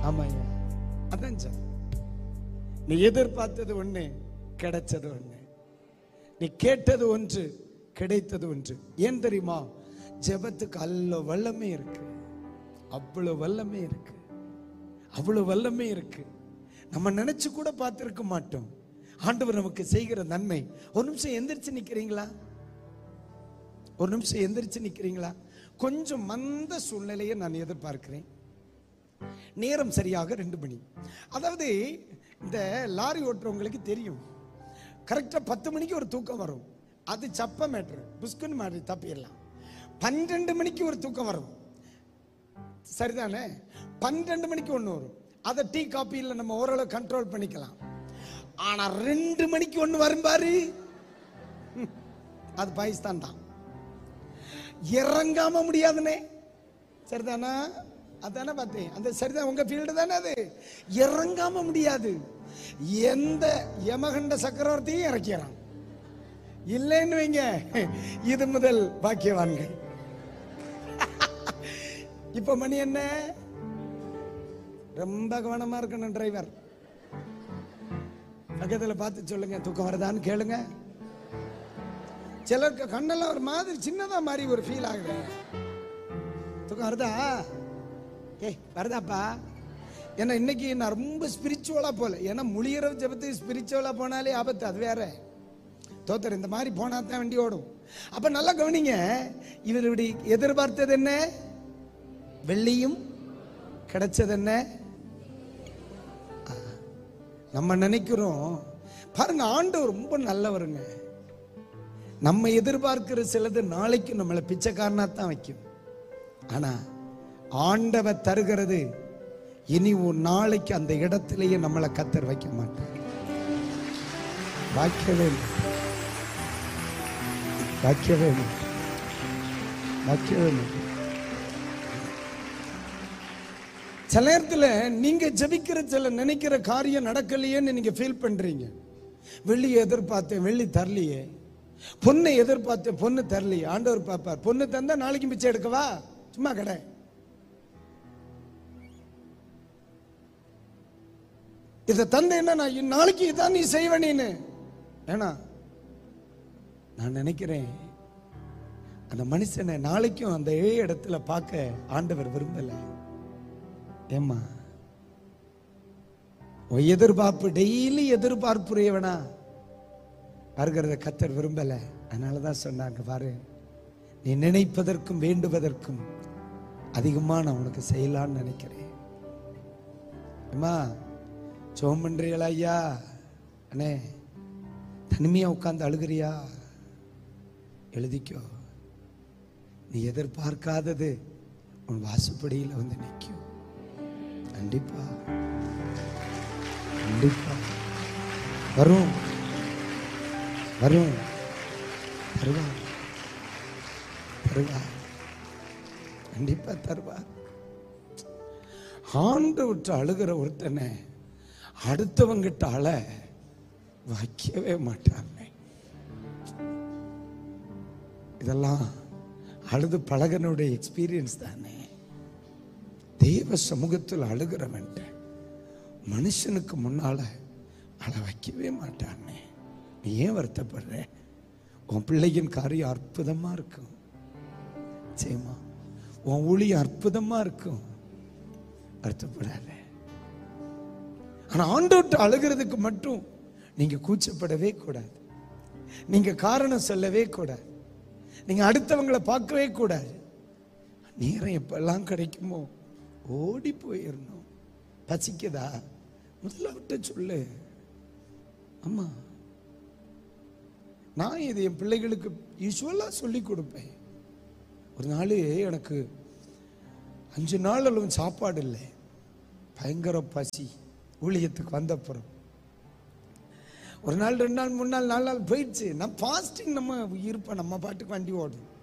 ஆமாய்யா அதான் சார் நீ எதிர்பார்த்தது ஒண்ணு கிடைச்சது ஒண்ணு நீ கேட்டது ஒன்று கிடைத்தது ஒன்று ஏன் தெரியுமா ஜெபத்துக்கு அல்ல வல்லமை இருக்கு அவ்வளவு வல்லமை இருக்கு அவ்வளவு வல்லமை இருக்கு நம்ம நினைச்சு கூட பார்த்திருக்க மாட்டோம் ஆண்டவர் நமக்கு செய்கிற நன்மை ஒரு நிமிஷம் எந்திரிச்சு நிக்கிறீங்களா ஒரு நிமிஷம் எந்திரிச்சு நிக்கிறீங்களா கொஞ்சம் மந்த சூழ்நிலையை நான் எதிர்பார்க்கிறேன் நேரம் சரியாக ரெண்டு மணி அதாவது இந்த லாரி ஓட்டுறவங்களுக்கு தெரியும் கரெக்டாக பத்து மணிக்கு ஒரு தூக்கம் வரும் அது சப்ப மேட்ரு புஷ்குன்னு மாதிரி தப்பிடலாம் பன்னெண்டு மணிக்கு ஒரு தூக்கம் வரும் சரிதானே பன்னெண்டு மணிக்கு ஒன்று வரும் அதை டீ காப்பியில் நம்ம ஓரளவு கண்ட்ரோல் பண்ணிக்கலாம் ஆனா ரெண்டு மணிக்கு ஒன்று வரும் பாரு ம், அது பாகிஸ்தான் தான் இறங்காம முடியாதுனே சரிதானா அதானே பார்த்தேன் அந்த சரிதான் உங்க ஃபீல்டு தானே அது இறங்காம முடியாது எந்த யமகண்ட சக்கரவர்த்தியும் இறக்கிறான் இல்லைன்னு வைங்க இது முதல் பாக்கியவான்கள் இப்ப மணி என்ன ரொம்ப கவனமா இருக்கணும் டிரைவர் பக்கத்துல பார்த்து சொல்லுங்க தூக்கம் வருதான்னு கேளுங்க சிலருக்கு கண்ணெல்லாம் ஒரு மாதிரி சின்னதா மாதிரி ஒரு ஃபீல் ஆகுது தூக்கம் வருதா ஏய் வருதாப்பா ஏன்னா இன்னைக்கு நான் ரொம்ப ஸ்பிரிச்சுவலா போல ஏன்னா முழியரவு ஜபத்துக்கு ஸ்பிரிச்சுவலா போனாலே ஆபத்து அது வேற தோத்தர் இந்த மாதிரி போனா தான் வண்டி ஓடும் அப்ப நல்லா கவனிங்க இவர் இப்படி எதிர்பார்த்தது என்ன வெள்ளியும் கிடைச்சது என்ன ஆ, நம்ம நினைக்கிறோம் பாருங்க ஆண்டவர் ரொம்ப நல்லவருங்க நம்ம எதிர்பார்க்கிற சிலது நாளைக்கு நம்மளை பிச்சைக்காரனா தான் வைக்கும் ஆனா ஆண்டவர் தருகிறது இனி ஒரு நாளைக்கு அந்த இடத்திலேயே நம்மளை கத்தர் வைக்க மாட்டார் வாய்க்கவே இல்லை வாய்க்கவே இல்லை வாய்க்கவே இல்லை சில நேரத்தில் நீங்க ஜெபிக்கிற சில நினைக்கிற காரியம் நடக்கலையேன்னு நீங்க ஃபீல் பண்றீங்க வெள்ளியை எதிர்பார்த்தேன் வெள்ளி தரலையே பொண்ணை எதிர்பார்த்தேன் பொண்ணு தரலையே ஆண்டவர் பார்ப்பார் பொண்ணு தந்தா நாளைக்கு பிச்சை எடுக்கவா சும்மா கடை இதை தந்தேன்னா நான் இன் நாளைக்கு இதான் நீ செய்வ நீனு ஏன்னா நான் நினைக்கிறேன் அந்த மனுஷனை நாளைக்கும் அந்த ஏழு இடத்துல பார்க்க ஆண்டவர் விரும்பலை ஏம்மா உன் எதிர்பார்ப்பு டெய்லி எதிர்பார்ப்புடையவனா வருகிறத கத்தர் விரும்பல அதனால தான் சொன்னாங்க பாரு நீ நினைப்பதற்கும் வேண்டுவதற்கும் அதிகமா நான் உனக்கு செய்யலான்னு நினைக்கிறேன் அம்மா சோம் பண்றீங்களா ஐயா அண்ணே தனிமையா உட்கார்ந்து அழுகிறியா எழுதிக்கோ நீ எதிர்பார்க்காதது உன் வாசுப்படியில் வந்து நிற்கும் கண்டிப்பா கண்டிப்பா வரும் வரும் தருவா தருவா கண்டிப்பா தருவா ஆண்டு விட்டு அழுகிற ஒருத்தனை அடுத்தவங்கிட்ட அழ வைக்கவே மாட்டாங்க இதெல்லாம் அழுது பழகனுடைய எக்ஸ்பீரியன்ஸ் தானே தேவ சமூகத்தில் அழுகிறவன்ட்ட மனுஷனுக்கு முன்னால அழ வைக்கவே மாட்டானே நீ ஏன் வருத்தப்படுற உன் பிள்ளையின் காரியம் அற்புதமா இருக்கும் சேமா உன் ஊழியம் அற்புதமா இருக்கும் வருத்தப்படாத ஆனா ஆண்டோட்டு அழுகிறதுக்கு மட்டும் நீங்க கூச்சப்படவே கூடாது நீங்க காரணம் சொல்லவே கூடாது நீங்க அடுத்தவங்களை பார்க்கவே கூடாது நேரம் எப்பெல்லாம் கிடைக்குமோ ஓடி போயிடணும் பசிக்குதா முதல்ல விட்டு சொல்லு அம்மா நான் இது என் பிள்ளைகளுக்கு யூஸ்வலாக சொல்லி கொடுப்பேன் ஒரு நாள் எனக்கு அஞ்சு நாள் அளவு சாப்பாடு இல்லை பயங்கர பசி ஊழியத்துக்கு வந்தப்புறம் ஒரு நாள் ரெண்டு நாள் மூணு நாள் நாலு நாள் போயிடுச்சு நான் ஃபாஸ்டிங் நம்ம இருப்பேன் நம்ம பாட்டுக்கு வண்டி ஓடும்